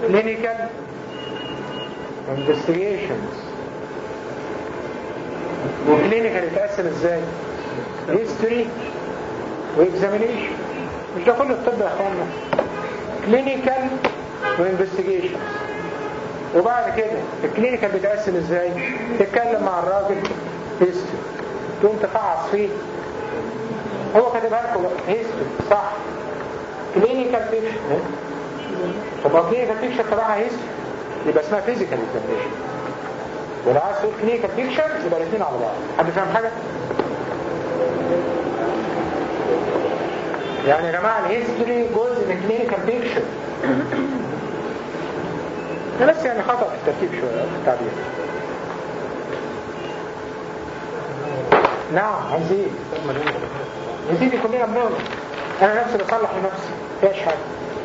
clinical investigations وكلينيكال يتقسم ازاي history واكزامينيشن مش ده كل الطب يا اخوانا كلينيكال وانفستيجيشن وبعد كده الكلينيكال بيتقسم ازاي تتكلم مع الراجل هيستوري تقوم تفعص فيه هو كاتبها لكم هيستوري صح كلينيكال بيكشر طب هو كلينيكال بيكشر تبعها هيستوري يبقى اسمها فيزيكال اكزامينيشن ولو عايز تقول كلينيكال بيكشر يبقى الاثنين على بعض حد فاهم حاجه يعني يا جماعه الهيستوري جزء من كلينيكال بيكشر ده بس يعني خطأ في الترتيب شوية في التعبير نعم هنزيد نزيد كلنا بنغلط انا نفسي بصلح لنفسي فيهاش حاجة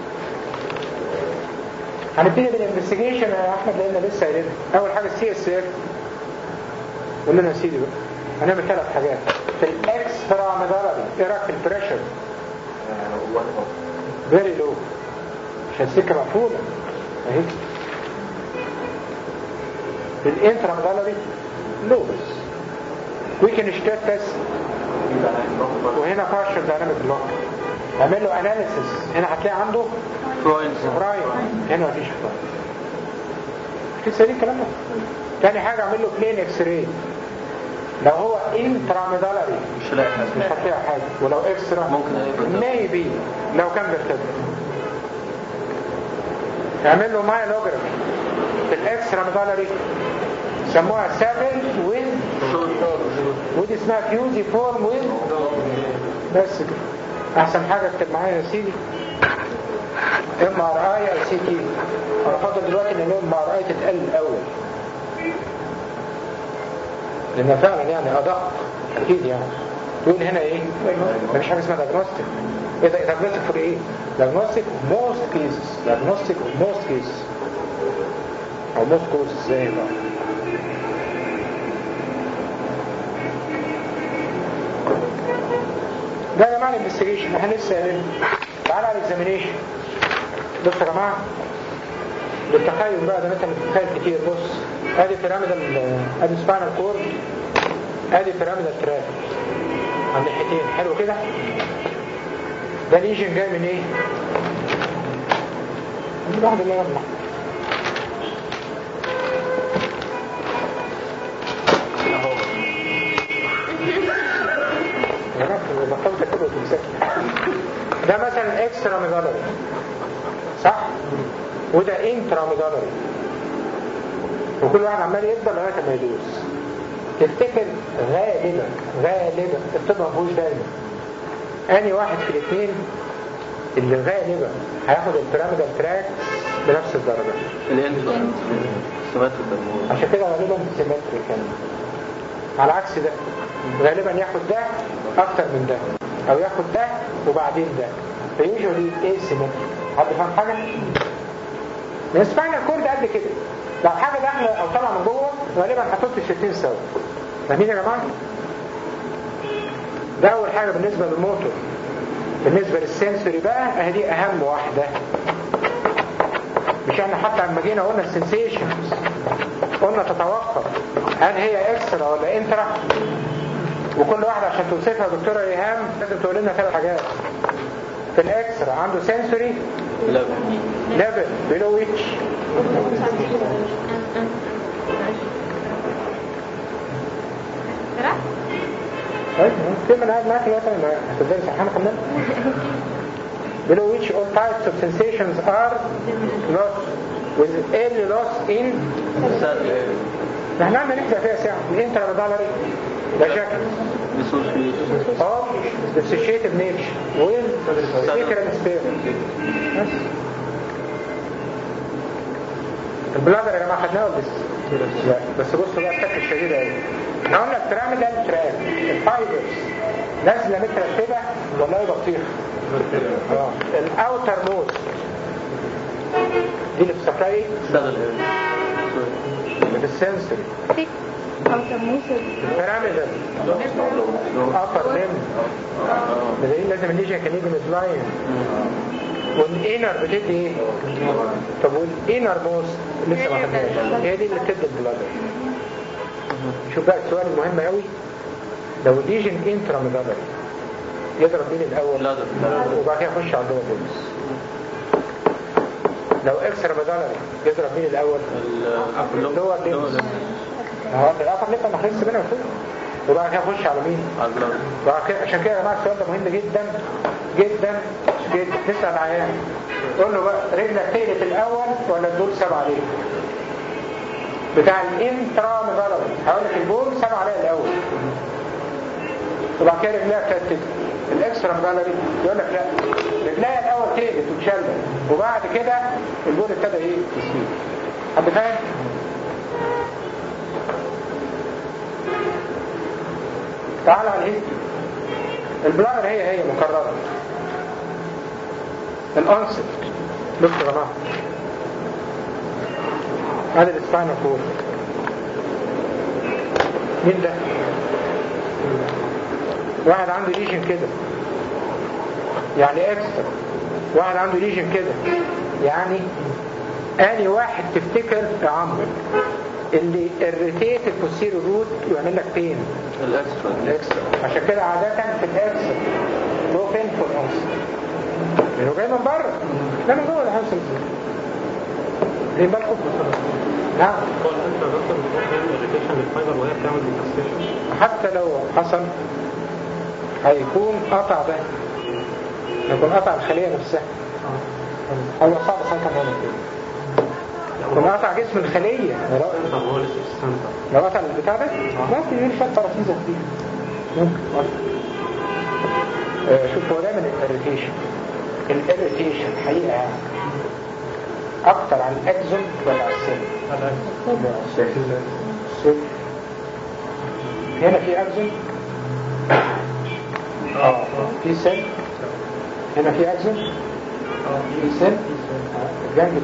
هنبتدي بالانفستيجيشن يا احمد لان لسه قايلين اول حاجه السي اس اف قول لنا يا سيدي بقى هنعمل ثلاث حاجات في الاكسترا ميدالري ايه رايك في البريشر فيري لو عشان السكه مقفوله اهي في الانترا ميدالري لو بس ويكن شتات تست وهنا بارشل دايناميك بلوك اعمل له اناليسيس هنا هتلاقي عنده فرويد فرايم هنا مفيش فرايم لسه دي الكلام ده تاني حاجة اعمل له بلين اكس راي لو هو انتراميدالري مش هلاقي حاجة مش هتلاقي حاجة ولو اكسترا ممكن هيبقى ده. ميبي لو كان بيرتد اعمل له مايلوجرافي في الاكسترا ميدالري سموها 7 ويز ودي اسمها فيوزي فورم ويز بس كده احسن حاجة اكتب معايا يا سيدي ام ار اي او سي تي انا فاضل دلوقتي ان الام ار اي تتقل الاول لان فعلا يعني ادق اكيد يعني تقول هنا ايه مفيش حاجه اسمها diagnostic ايه ده diagnostic for ايه diagnostic of most cases diagnostic of most cases او most causes ازاي بقى ده يا جماعه الانفستيجيشن احنا لسه قايلين تعالى على الاكزامينيشن بصوا يا جماعه بالتخيل بقى ده انت بتتخيل كتير بص ادي بيراميدال ادي سباينال كورد ادي بيراميدال تراك على الناحيتين حلو كده ده ليجن جاي من ايه؟ دي واحده اللي يلا اهو يا رب بطلت كده وتمسك ده مثلا اكسترا ميدالري صح وده انترا ميدالري وكل واحد عمال يفضل لغايه ما يدوس تفتكر غالبا غالبا الطب ما فيهوش دايما اني واحد في الاثنين اللي غالبا هياخد البيراميدال تراك بنفس الدرجه اللي انت ثبات الدمور عشان كده غالبا سيمتري كان على عكس ده غالبا ياخد ده اكتر من ده او ياخد ده وبعدين ده فيوجولي ايه سيمتري حد فاهم حاجه؟ من سباينال كورد قد كده لو حاجه داخله او طالعه من جوه غالبا هتحط الشتين سوا فاهمين يا جماعه؟ ده اول حاجه بالنسبه للموتور بالنسبه للسنسوري بقى اهي دي اهم واحده مش احنا حتى لما جينا قلنا السنسيشنز قلنا تتوقف هل هي اكسترا ولا انترا وكل واحدة عشان توصفها يا دكتورة ايهام لازم تقول لنا ثلاث حاجات في الاكسترا عنده سنسوري لا ليفل بيلو ويتش طيب في من قاعد معاك دلوقتي ما هتدرس احنا كمان below which all types of sensations are lost with early loss in احنا عندنا نحسب فيها ساعة الانترا دولاري ده شكل of dissociative nature with sacral sphere بس البلادر يا جماعة خدناه ولا لسه؟ لا بس بصوا بقى التك الشديدة قوي احنا قلنا البيراميدال تراك الفايبرز نازلة مترتبة ولا هي بطيخة؟ اه الاوتر نوز دي اللي في السفري اللي في السنسوري البيراميدال ابر ليم بدليل لازم الليجن كان يجي متلاين والانر بتدي ايه طب والانر موست لسه ما خدناش هي دي اللي بتدي البلادر شوف بقى السؤال المهم قوي لو ليجن انترا ميدالري يضرب مين الاول بلادر. وبعد كده يخش على اللور بولس لو اكسترا ميدالري يضرب مين الاول اللور ليمس هو في الاخر لسه ما خلصش منها فوق وبعد كده يخش على مين على البلادر وبعد كده عشان كده يا جماعه السؤال ده مهم جدا جدا جدا تسال عيان قول له بقى رجلك تقلت الاول ولا الدول سبعه عليك بتاع الانترا ميدالري هقول لك البول سبعه عليها الاول وبعد كده رجليها ابتدت الاكسترا ميدالري يقول لك لا رجليها الاول تقلت وتشلت وبعد كده البول ابتدى ايه يسيب حد فاهم؟ تعال على الهيستوري البلانر هي هي مكررة الانست بص يا جماعة هذا الاسباينال كورد مين ده؟ واحد عنده ليجن كده يعني اكسترا واحد عنده ليجن كده يعني اني واحد تفتكر يا عمرو اللي الريتيت البوستيريور روت يعمل لك فين؟ الاكسترا الاكسترا عشان كده عادة في الاكسترا له فين في الانس لانه جاي من بره لا من جوه الهمس ليه بالكم نعم هو الانترا دكتور بتروح تعمل اريتيشن للفايبر وهي بتعمل ديكاستيشن حتى لو حصل هيكون قطع ده هيكون قطع الخلية نفسها هو صعب ساعتها هنا يكون قطع جسم الخلية السنتر هو اللي في السنتر لو قطع البتاع ده ممكن يمشي شوية ترابيزة فيه ممكن آه، شوف هو ده من الاريتيشن الاريتيشن حقيقة يعني اكتر على الاكزون ولا على السن السن هنا في اكزون اه في سن هنا في اكزون في سن آه، جنب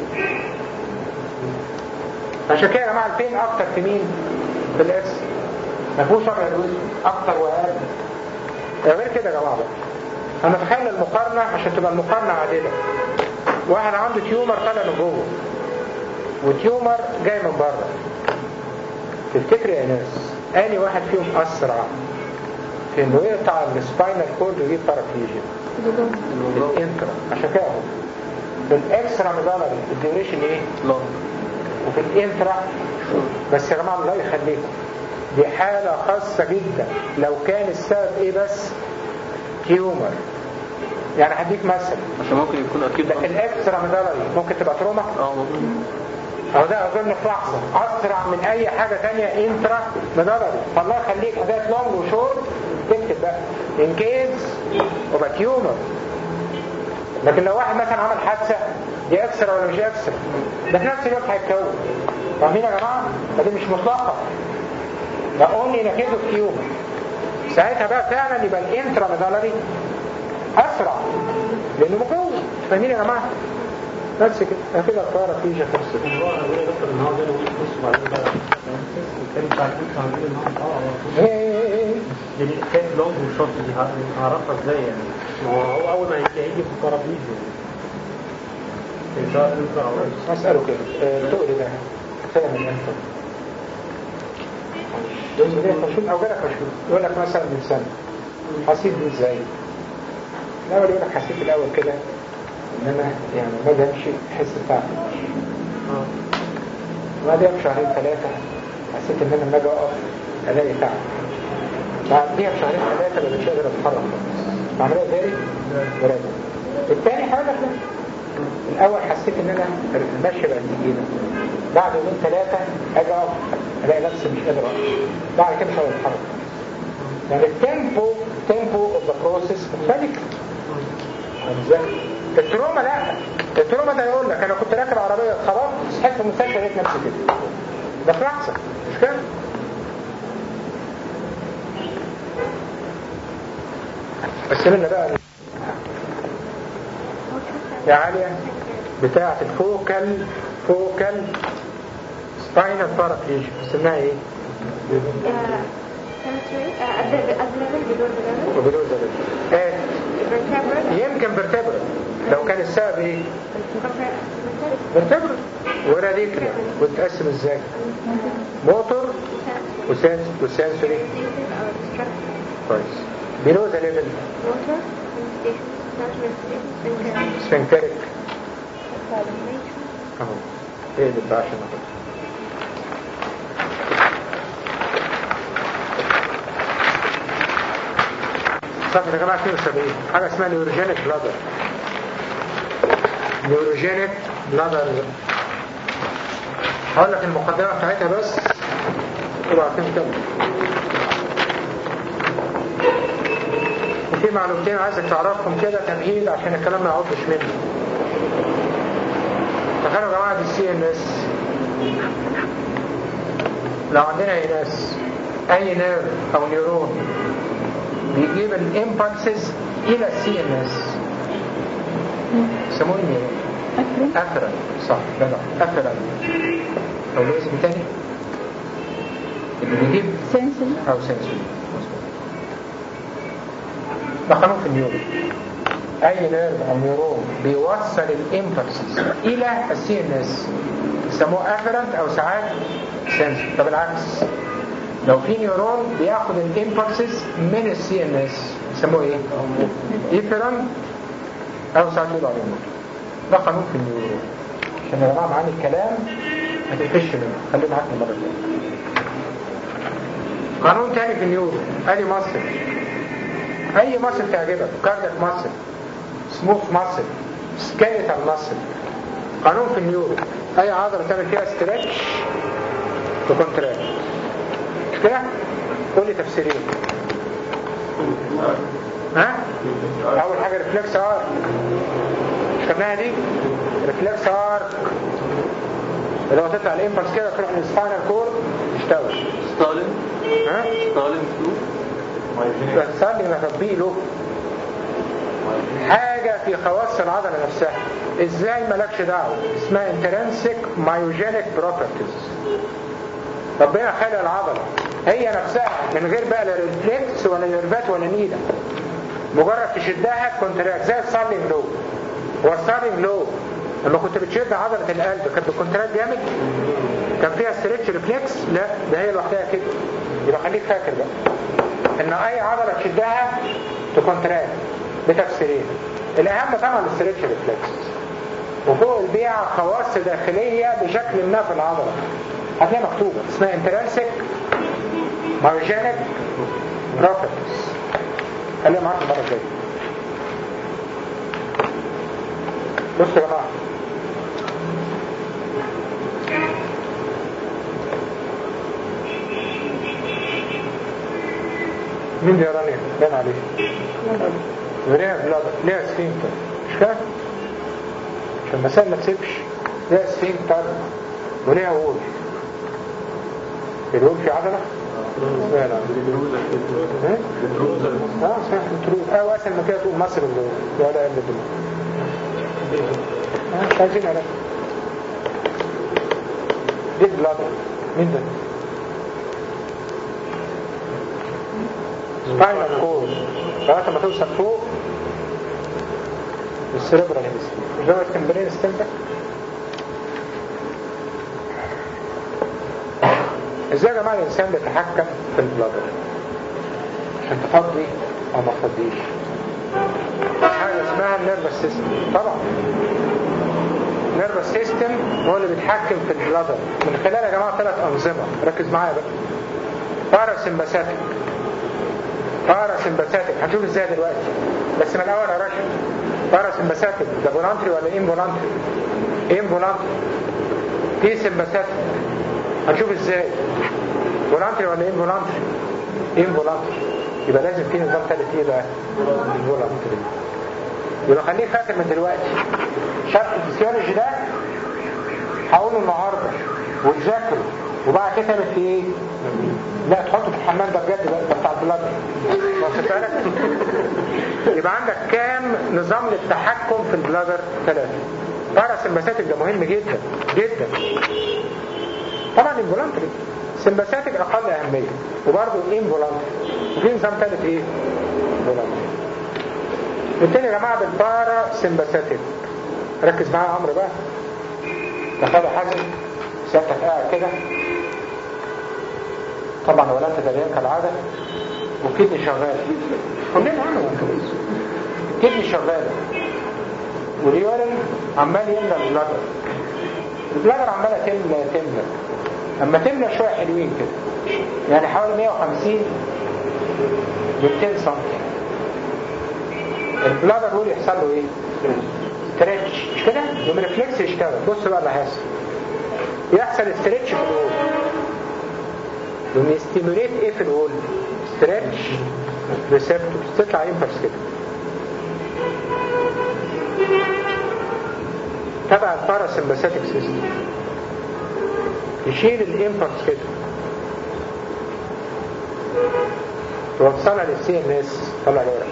عشان كده يا جماعه الفين اكتر في مين في الاكس ما فيهوش ابيض واسود اكتر واقل غير كده يا جماعه بقى انا اتخيل المقارنه عشان تبقى المقارنه عادله واحد عنده تيومر طالع من جوه وتيومر جاي من بره تفتكر يا ناس اني واحد فيهم اسرع في انه يقطع السباينال كورد ويجيب بارافيجن الانترا عشان كده اهو بالاكسترا ميدالري الديوريشن ايه؟ لونج وفي الانترا بس يا جماعه الله يخليكم دي حالة خاصة جدا لو كان السبب ايه بس تيومر يعني هديك مثل عشان ممكن يكون اكيد ده الاكسترا ميدالري ممكن تبقى تروما اه ممكن او ده اظن في لحظة اسرع من اي حاجة تانية انترا ميدالري فالله يخليك حاجات لونج وشورت تكتب بقى ان كيس وبقى تيومر لكن لو واحد مثلا عمل حادثة دي اكسترا ولا مش اكسترا ده في نفس الوقت هيتكون فاهمين يا جماعة؟ فدي مش مطلقة ده اونلي نكيزو تيومر ساعتها بقى فعلا يبقى الانترا ميدالري اسرع لانه مكون فاهمين يا جماعة؟ بس كده كده الطيارة فيه خلصت هو انا بقول يا دكتور ان هو جاله ويك بص وبعدين بقى التاني بتاع الانترا عندنا ان هو اه اه ايه ايه ايه يعني كان لونج وشورت دي ه- هعرفها ازاي يعني ما هو هو اول ما يجي هيجي في الترابيزه يعني سواء انترا او اكس هسأله كده آه، التقل ده فين من امتى؟ يقول لي فشوف او جالك فشوف يقول لك مثلا من سنة حسيت بيه ازاي؟ الاول يقول لك حسيت الاول كده ان انا يعني ما بمشي احس بتاعتي اه بعدها بشهرين ثلاثة حسيت ان انا لما اجي اقف الاقي تعب بعديها بشهرين ثلاثة ما مش قادر اتحرك خالص بعملها ازاي؟ براجع الثاني حاجة كده الاول حسيت ان انا المشي بقى تقيلة بعد يومين ثلاثة اجي اقف الاقي نفسي مش قادر اقف بعد كده مش قادر اتحرك يعني التيمبو تيمبو اوف ذا بروسيس مختلف ازاي؟ التروما لا التروما ده يقول لك انا كنت راكب عربيه خلاص صحيت في المستشفى لقيت نفسي كده ده في لحظه مش كده؟ بس لنا بقى يا عالية بتاعة الفوكال فوكال سباينال بارابليجيا اسمها ايه؟ وبدون ده آه يمكن برتبرة لو كان السبب ايه فيرتبرا وراديكلا وتقسم ازاي موتور وسنس وسنسوري كويس بيلو ذا ليفل سفنكتريك اهو ايه اللي بقى عشان ناخد صفحة يا جماعة 72 حاجة اسمها نيوروجينيك بلادر نيوروجينيك بلادر هقول لك المقدمة بتاعتها بس وبعدين كده وفي معلومتين عايزك تعرفهم كده تمهيد عشان الكلام ما يعضش مني تخيلوا يا جماعة دي السي ان اس لو عندنا اي ناس اي نيرف او نيورون بيجيب الامبلسز الى السي ان اس يسموه ايه نيورون؟ افرن صح جدع افرن او له اسم تاني اللي بيجيب سنسوري او سنسوري ده قانون في النيورون اي نيرف او نيورون بيوصل الامبلسز الى السي ان اس يسموه افرنت او ساعات سنسوري طب العكس لو في نيورون بياخد الامبلسز من السي ان اس يسموه ايه؟ ايفرنت او ساعات يقولوا عليه موتور ده قانون في النيورون عشان يا جماعه معاني الكلام ما تقفش منه خليه معاك المره الجايه قانون تاني في النيورون ادي مصر اي مصل تعجبك كاردياك مصل سموث مصل سكيليتال مصل قانون في النيورو اي عضله تعمل فيها ستريتش تكونتراكت مش كده قول لي تفسيرين ها اول حاجه ريفلكس ارك مش خدناها دي ريفلكس ارك اللي هو تطلع الامبلس كده تروح للسباينال كورد تشتغل ستالين ها ستالين فلو بتصلي ما تطبيق له حاجة في خواص العضلة نفسها ازاي مالكش دعوة اسمها intrinsic myogenic properties ربنا خلق العضلة هي نفسها من غير بقى لا ريفلكس ولا نيرفات ولا نيلة مجرد تشدها كونتراكت زي السالينج لو هو السالينج لو لما كنت بتشد عضلة القلب كانت بكونتراكت جامد كان فيها ستريتش ريفلكس لا ده هي لوحدها كده يبقى خليك فاكر بقى ان اي عضلة تشدها تكونتراكت بتفسيرين الاهم طبعا الستريتش ريفلكس وفوق البيع خواص داخلية بشكل ما في العضلة هتلاقيها مكتوبة اسمها انترنسك مارجينيك بروبرتيز خليها معاك المرة الجاية بصوا يا جماعة مين دي يا رانيا؟ بان عليه وليها بلادر ليها سفينكتر مش كده؟ عشان المسائل ما تسيبش ليها سفينكتر وليها وول الوول في عضلة؟ لا لا ايه؟ اه صح بتروح اه واسل ما كده تقول مصر اللي ولا قلب اللي اه مش عايزين عليك دي بلادر مين ده؟ سباينال كورد لغايه ما توصل فوق السيربرال هيمسفير مش ده التمبرين ستنتك ازاي يا جماعه الانسان بيتحكم في البلادر عشان تفضي او ما تفضيش حاجه اسمها النيرفس سيستم طبعا النيرفس سيستم هو اللي بيتحكم في البلادر من خلال يا جماعه ثلاث انظمه ركز معايا بقى باراسمباثيك باراسمباثيك هنشوف ازاي دلوقتي بس من الاول يا رشا باراسمباثيك ده فولانتري ولا انفولانتري انفولانتري في سمباثيك هنشوف ازاي فولانتري ولا انفولانتري انفولانتري يبقى لازم في نظام ثالث ايه بقى انفولانتري يبقى خليك فاكر من دلوقتي شرط الفسيولوجي ده هقوله النهارده وتذاكره وبعد كده تعمل فيه ايه؟ لا تحطه في الحمام ده بجد بقى ده بتاع البلاد واخد بالك؟ يبقى عندك كام نظام للتحكم في البلادر ثلاثة باراسمباثيك ده مهم جدا جدا طبعا انفولانتري سمباثيك اقل اهمية وبرضه انفولانتري وفي نظام ثالث ايه؟ انفولانتري نبتدي يا جماعه بالبارا سمباثيك ركز معايا يا عمرو بقى تخيل حازم سيادتك قاعد كده طبعا ولا انت دريان كالعاده وكدني شغال كلنا عملوا كدني شغاله واليورين عمال يملى البلادر البلادر عماله تملى تملى اما تملى شويه حلوين كده يعني حوالي 150 ل 200 سم البلادر دول يحصل له ايه؟ ستريتش مش كده؟ يوم ريفلكس يشتغل بص بقى اللي هيحصل يحصل ستريتش في الوول يوم يستيموليت ايه في الوول؟ ستريتش ريسبتورز تطلع امبلس كده تبع الباراسمباثيك سيستم يشيل الامبلس كده توصلها للسي ان اس طلع الورق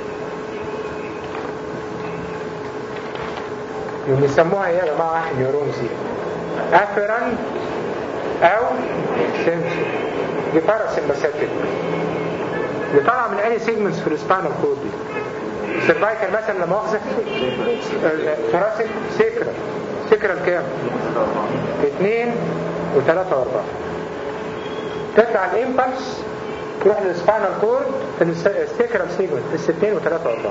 يوم يسموها ايه يا جماعه نيورونز دي افيرنت او سنسور دي باراسمباثيك دي طالعه من اي سيجمنتس في السباينال كورد دي السيرفايكال مثلا لما اخذ ثراسك سيكرال سيكرال كام؟ اثنين وثلاثة واربعة تطلع الامبلس تروح للسباينال كورد في السيكرال سيجمنت الاثنين وثلاثة واربعة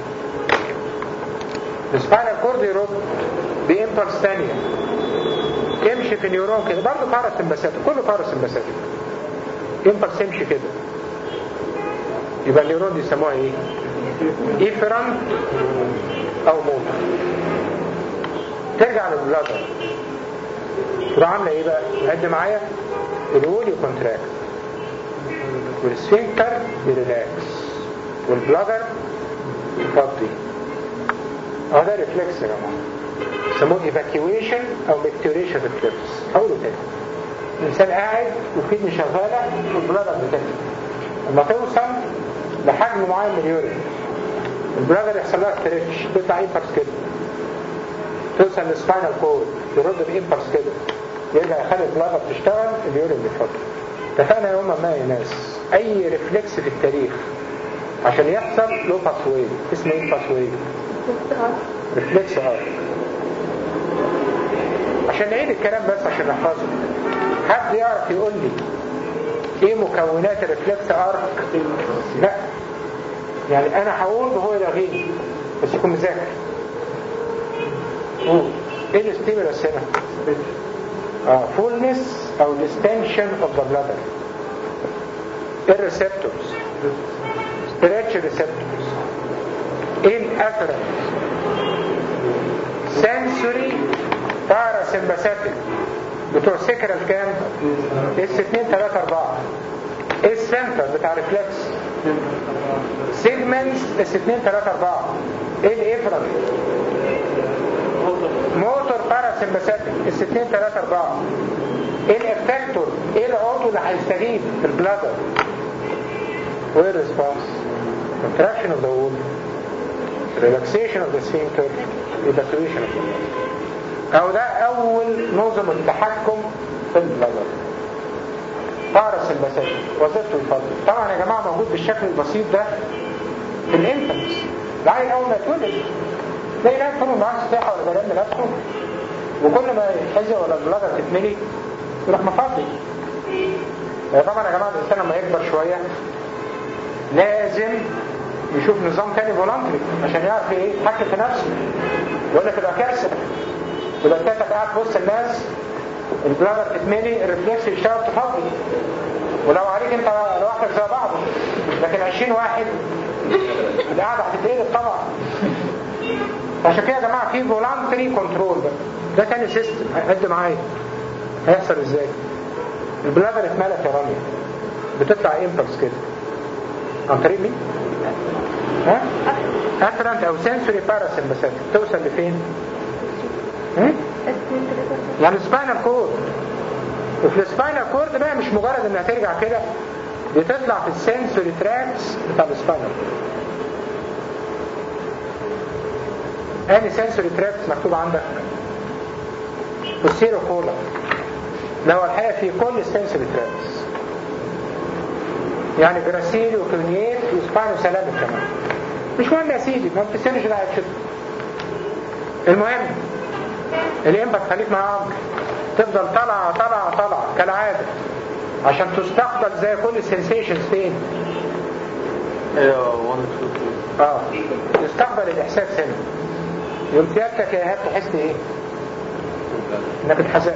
السباينال كورد يرد بامبلس ثانية تمشي في نيورون كده برضه باراسمباثيك كله باراسمباثيك امبلس تمشي كده يبقى النيورون دي يسموها ايه؟ ايفرنت او موتر ترجع للبلادر تروح عامله ايه بقى؟ عد معايا الول يكونتراكت والسفنكتر يريلاكس والبلادر تفضي اهو ده ريفلكس يا جماعه يسموه ايفاكيويشن او ميكتوريشن ريفلكس هقوله تاني الانسان قاعد وكدني شغاله والبلادر بتنزل لما توصل لحجم معين من اليورين البلادر يحصل لها ستريتش تطلع امباكس كده توصل للسباينال كورد يرد بامباكس كده يرجع يخلي البلادر تشتغل اليورين بيفضل اتفقنا يوم ما يا ناس اي ريفلكس في التاريخ عشان يحصل له باسوي اسمه ايه باسوي ريفلكس ار عشان نعيد الكلام بس عشان نحفظه حد يعرف يقول لي ايه مكونات الريفلكس ارك لا يعني انا هقول وهو يلغيني بس يكون مذاكر قول ايه الستيمولس هنا اه فولنس او الاستنشن اوف ذا بلادر الريسبتورز ستريتش ريسبتورز الافرنس سنسوري باراسمباثيك بتوع سكرال كام اس 2 3 4 السنتر بتاع ريفلكس سيجمنتس اس 2 3 4 الافرنت موتور باراسمباثيك اس 2 3 4 الافكتور ايه العضو اللي هيستجيب في البلادر وايه الريسبونس contraction of the womb relaxation of the sphincter evacuation of the blood او ده اول نظم التحكم في البلادر باراسمباثيك وظيفته الفضل طبعا يا جماعه موجود بالشكل البسيط ده في الانفنتس العيل اول ما يتولد تلاقي ناس طول ما معاه سياحه ولا بلم نفسه وكل ما يتحزق ولا البلادر تتملي يروح مفضي طبعا يا جماعه الانسان لما يكبر شويه لازم يشوف نظام تاني فولنتري عشان يعرف ايه يتحكم في نفسه يقول لك تبقى كارثه تبقى انت قاعد في وسط الناس البلادر تتملي الريفلكس يشتغل تفضي ولو عليك انت لوحدك زي بعض لكن 20 واحد القعده هتتقلب طبعا عشان كده يا جماعه في فولنتري كنترول ده ده تاني سيستم عد معايا هيحصل ازاي البلادر اتملت يا رامي بتطلع امبلس كده عن طريق مين؟ ها؟ افرنت او سنسوري باراسمباثيك توصل لفين؟ ها؟ يعني السباينال كورد وفي السباينال كورد بقى مش مجرد انها ترجع كده دي تطلع في السنسوري تراكس بتاع السباينال اني سنسوري تراكس مكتوب عندك والسيرو كولا ده هو الحقيقه في كل السنسوري تراكس يعني جراسيلي وكلونيات وسباينو سلامك كمان مش مهم يا سيدي ما بتستنش بقى كده المهم الانبا خليك مع عمرو تفضل طالعه طالعه طالعه كالعاده عشان تستقبل زي كل السنسيشنز فين ايوه 1 2 اه يستقبل الاحساس هنا يوم سيادتك يا ايهاب تحس ايه انك اتحزقت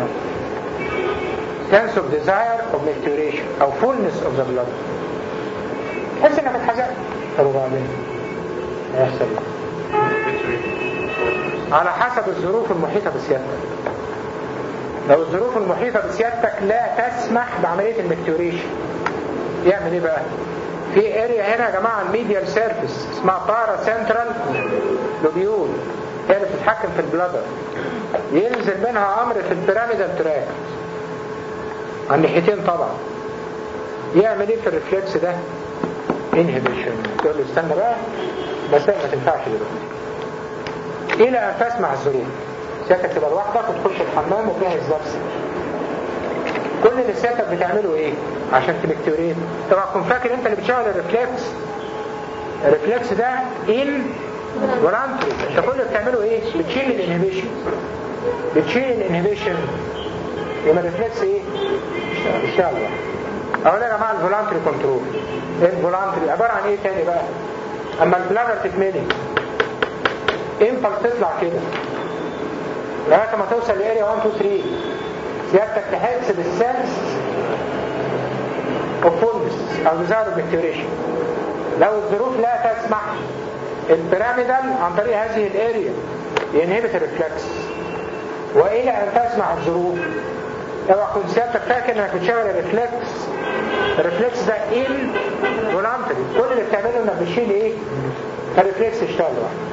sense of desire of maturation او fullness of the blood تحس انك اتحزقت طب وبعدين هيحصل ايه على حسب الظروف المحيطة بسيادتك لو الظروف المحيطة بسيادتك لا تسمح بعملية المكتوريشن يعمل ايه بقى في اريا هنا يا جماعة الميديال سيرفيس اسمها بارا سنترال لوبيول هي اللي بتتحكم في البلادر ينزل منها امر في البيراميدال تراك على الناحيتين طبعا يعمل ايه في الريفلكس ده انهبيشن تقول له استنى بقى بس ما تنفعش دلوقتي الى ان تسمع الظروف سيادتك تبقى لوحدك وتخش الحمام وتجهز نفسك كل اللي سيادتك بتعمله ايه عشان تبكتوريت طبعا كن فاكر انت اللي بتشغل الريفلكس الريفلكس ده ان ولانتري انت كل اللي بتعمله ايه بتشيل الانهبيشن بتشيل الانهبيشن يبقى الريفلكس ايه يشتغل لوحده اقول يا جماعه الفولانتري كنترول الفولانتري عباره عن ايه تاني بقى اما البلادر تتملي امبلس تطلع كده لغايه ما توصل لاريا 1 2 3 سيادتك تحس بالسنس اوف فولنس او ديزاير اوف ماتيوريشن لو الظروف لا تسمح البيراميدال عن طريق هذه الاريا ينهبت الريفلكس والى ان تسمع الظروف اوعى كنت سيادتك فاكر انك بتشغل الريفلكس الريفلكس ده ان فولانتري كل اللي بتعمله انك بتشيل ايه الريفلكس يشتغل لوحده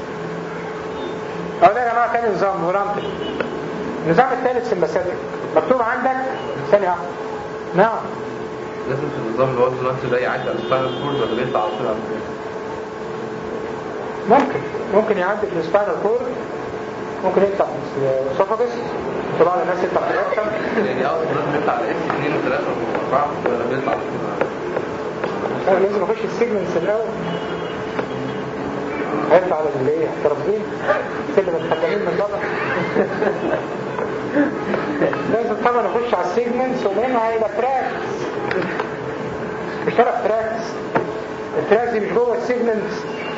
أو ده يا جماعة تاني نظام فولانتري النظام الثالث سمباثيك مكتوب عندك ثانية واحدة نعم لازم في النظام اللي هو الفلانس ده يعدي على السباينال كورد ولا بيطلع على طول على الفلانس؟ ممكن ممكن يعدي في السباينال كورد ممكن يطلع في الاسوفاجس طبعا الناس يطلع في الرقم يعني اقصد لازم يطلع على اس 2 و3 و4 ولا بيطلع على طول لازم اخش السيجمنتس الاول هيطلع على اللي ايه احترافين سلم الخدامين من بره لازم طبعا اخش على السيجمنتس ومنها هيبقى تراكس مش ثلاث تراكس التراكس دي مش جوه السيجمنتس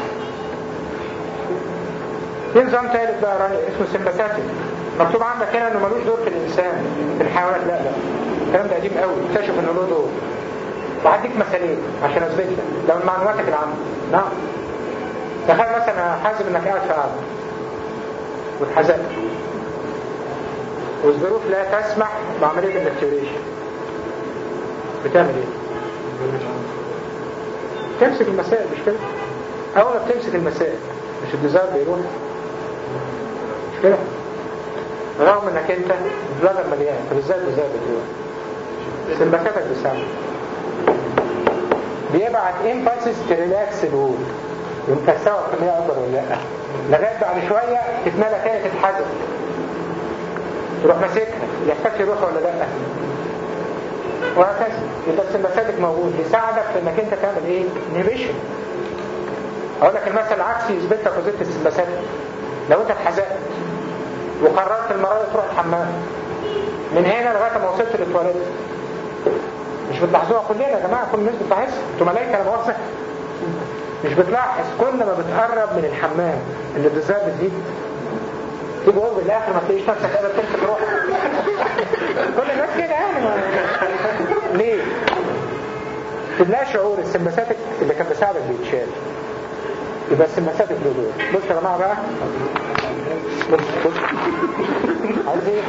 في نظام تالت بقى راني اسمه سمباثاتيك مكتوب عندك هنا انه ملوش دور في الانسان في الحيوانات لا لا الكلام ده قديم قوي اكتشف انه له دور وهديك مثالين عشان اثبت لك ده من معلوماتك العامه نعم تخيل مثلا حاسب انك قاعد في قعده واتحزقت والظروف لا تسمح بعمليه الماتيوريشن بتعمل ايه؟ تمسك المسائل مش كده؟ اول ما بتمسك المسائل مش الديزاير بيروح مش كده؟ رغم انك انت البلادر مليان طب ازاي الديزاير بتروح؟ سمبكتك بتساعد بيبعت امبلسز تريلاكس الوول ومكسوه كمية اكبر ولا لا لغايه بعد شويه تتملى تاني تتحدث تروح ماسكها يحتاج يروح ولا لا وهكذا يبقى السمباثيك موجود يساعدك في انك انت تعمل ايه انهبيشن اقول لك المثل العكسي يثبت لك وظيفه السمباثيك لو انت اتحزقت وقررت المره دي تروح الحمام من هنا لغايه ما وصلت للتواليت مش بتلاحظوها كلنا يا جماعه كل الناس بتلاحظها انتوا ملايكه انا مؤاخذه مش بتلاحظ كل ما بتقرب من الحمام اللي بالذات بتزيد تيجي قرب الاخر ما تلاقيش نفسك قادر تمسك روحك كل الناس كده يعني ما... ليه؟ لا شعور السمباثيك اللي كان بيساعدك بيتشال يبقى السمباثيك له دور بص يا جماعه بقى بص بص عايز ايه؟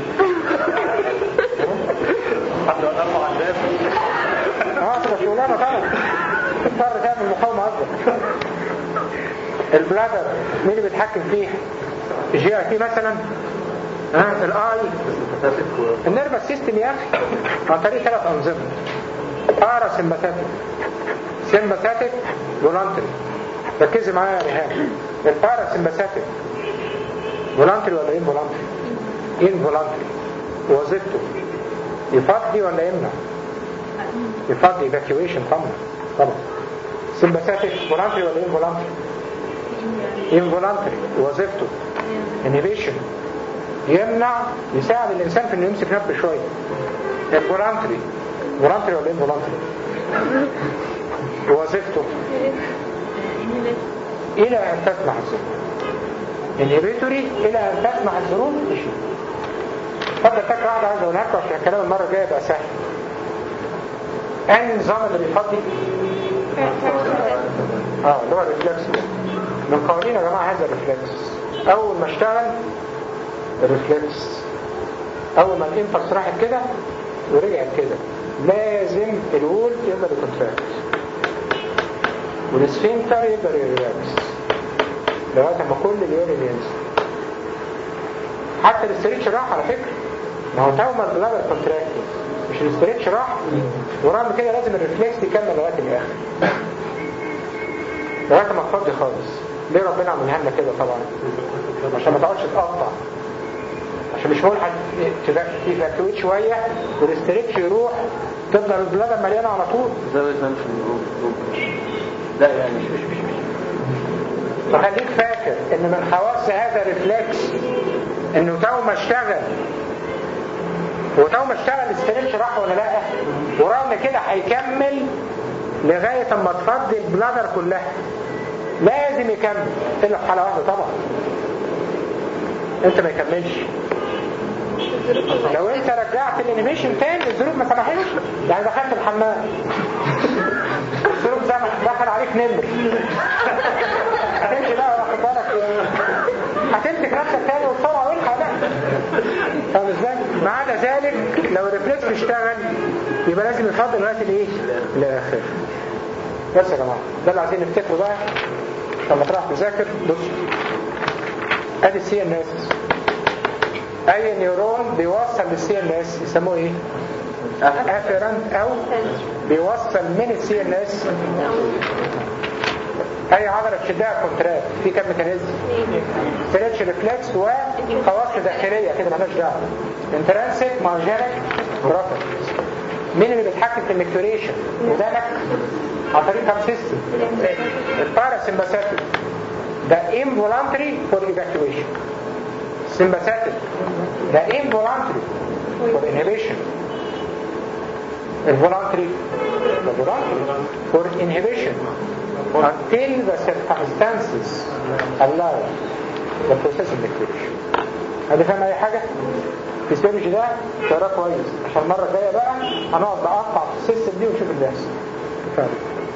حد وقفه على الباب اه تبقى شغلانه طبعا تضطر تعمل مقاومه اكبر البلادر مين اللي بيتحكم فيها الجي اي تي مثلا ها الاي النيرفس سيستم يا اخي عن طريق ثلاث انظمه بارا سمباثيك سمباثيك فولانتري ركزي معايا يا ريهام البارا سمباثيك فولانتري ولا ان فولانتري ان فولانتري وظيفته يفضي ولا يمنع يفضي evacuation طبعا طبعا سمباثيك فولانتري ولا انفولانتري انفولانتري وظيفته انهبيشن يمنع يساعد الانسان في انه يمسك نفسه شويه الفولانتري فولانتري ولا انفولانتري وظيفته الى ان تسمح الظروف انهبيتوري الى ان تسمح الظروف تشوف فضل فكره واحده عايز اقولها لكم عشان الكلام المره الجايه يبقى سهل انهي نظام اللي بيفضي اه اللي هو الريفلكس ده. من قوانين يا جماعه هذا الريفلكس اول ما اشتغل الريفلكس اول ما الانفلس راحت كده ورجعت كده لازم الوول يقدر يكونتراكت والسفنكتر يقدر يريلاكس لغايه ما كل اليورين ينزل حتى الاستريتش راح على فكره ما هو تو ما البلاد كونتراكت مش الاستريتش راح ورغم كده لازم الريفلكس يكمل لغايه الاخر لغايه ما تفضي خالص ليه ربنا عملها لنا كده طبعا عشان ما تقعدش تقطع عشان مش ملحق تفاكويت شويه والاستريتش يروح تفضل البلاد مليانه على طول زاوية منف الجروب لا يعني مش مش مش فخليك فاكر ان من خواص هذا الريفلكس انه تو ما اشتغل وتو ما اشتغل الاستريتش راح ولا لا ورغم كده هيكمل لغاية اما تفضي البلادر كلها لازم يكمل الا في حالة واحدة طبعا انت ما يكملش لو انت رجعت الانيميشن تاني الظروف ما سمحتش يعني دخلت الحمام الظروف سمح دخل عليك نمر هتمشي بقى واخد بالك هتمسك نفسك تاني وبسرعه والحق بقى فاهم ازاي؟ ما عدا ذلك لو الريفلكس اشتغل يبقى لازم يفضل لغايه الايه؟ الاخر بس يا جماعه ده اللي عايزين نفتكره بقى لما تروح تذاكر بص ادي السي ان اس اي نيورون بيوصل للسي ان اس يسموه ايه؟ افيرنت او بيوصل من السي ان اس اي عضله تشدها كونتراكت في كام ميكانيزم ستريتش ريفلكس وخواص داخليه كده مالهاش دعوه انترانسيك مارجينيك بروتين مين اللي بيتحكم في الميكتوريشن ودانك عن طريق كام سيستم الباراسمباثيك ده involuntary for evacuation sympathetic ده involuntary for inhibition involuntary ده voluntary for inhibition until the circumstances allow the process of liquidation هذا فاهم اي حاجة؟ الفسيولوجي ده تقراه كويس عشان المرة الجاية بقى هنقعد نقطع في السيستم دي ونشوف اللي بيحصل كفاية.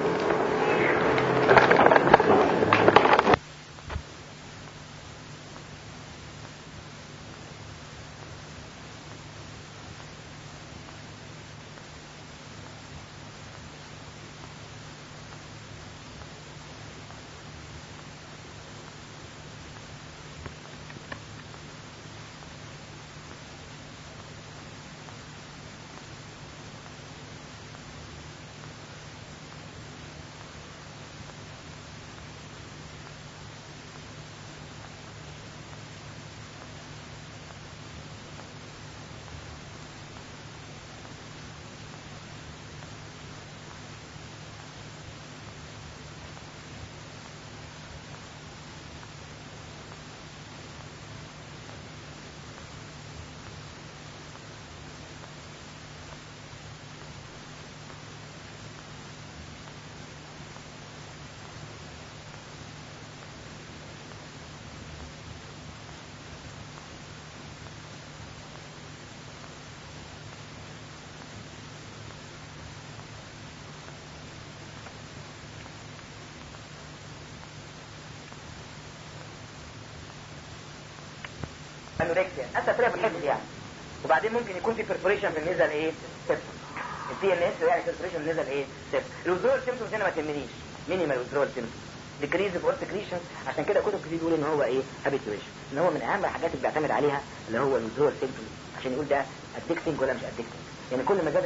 انوركسيا اسهل طريقه في الحفظ يعني وبعدين ممكن يكون في برفوريشن في النزل ايه سيبتم الدي ان اس يعني برفوريشن في النزل ايه سيبتم الوزرول سيمتومز هنا ما تهمنيش مينيمال وزرول سيمتومز ديكريز اوف سكريشن عشان كده كتب كتير بيقول ان هو ايه هابيتويشن ان هو من اهم الحاجات اللي بيعتمد عليها اللي هو الوزرول سيمتومز عشان يقول ده ادكتنج ولا مش ادكتنج يعني كل ما زاد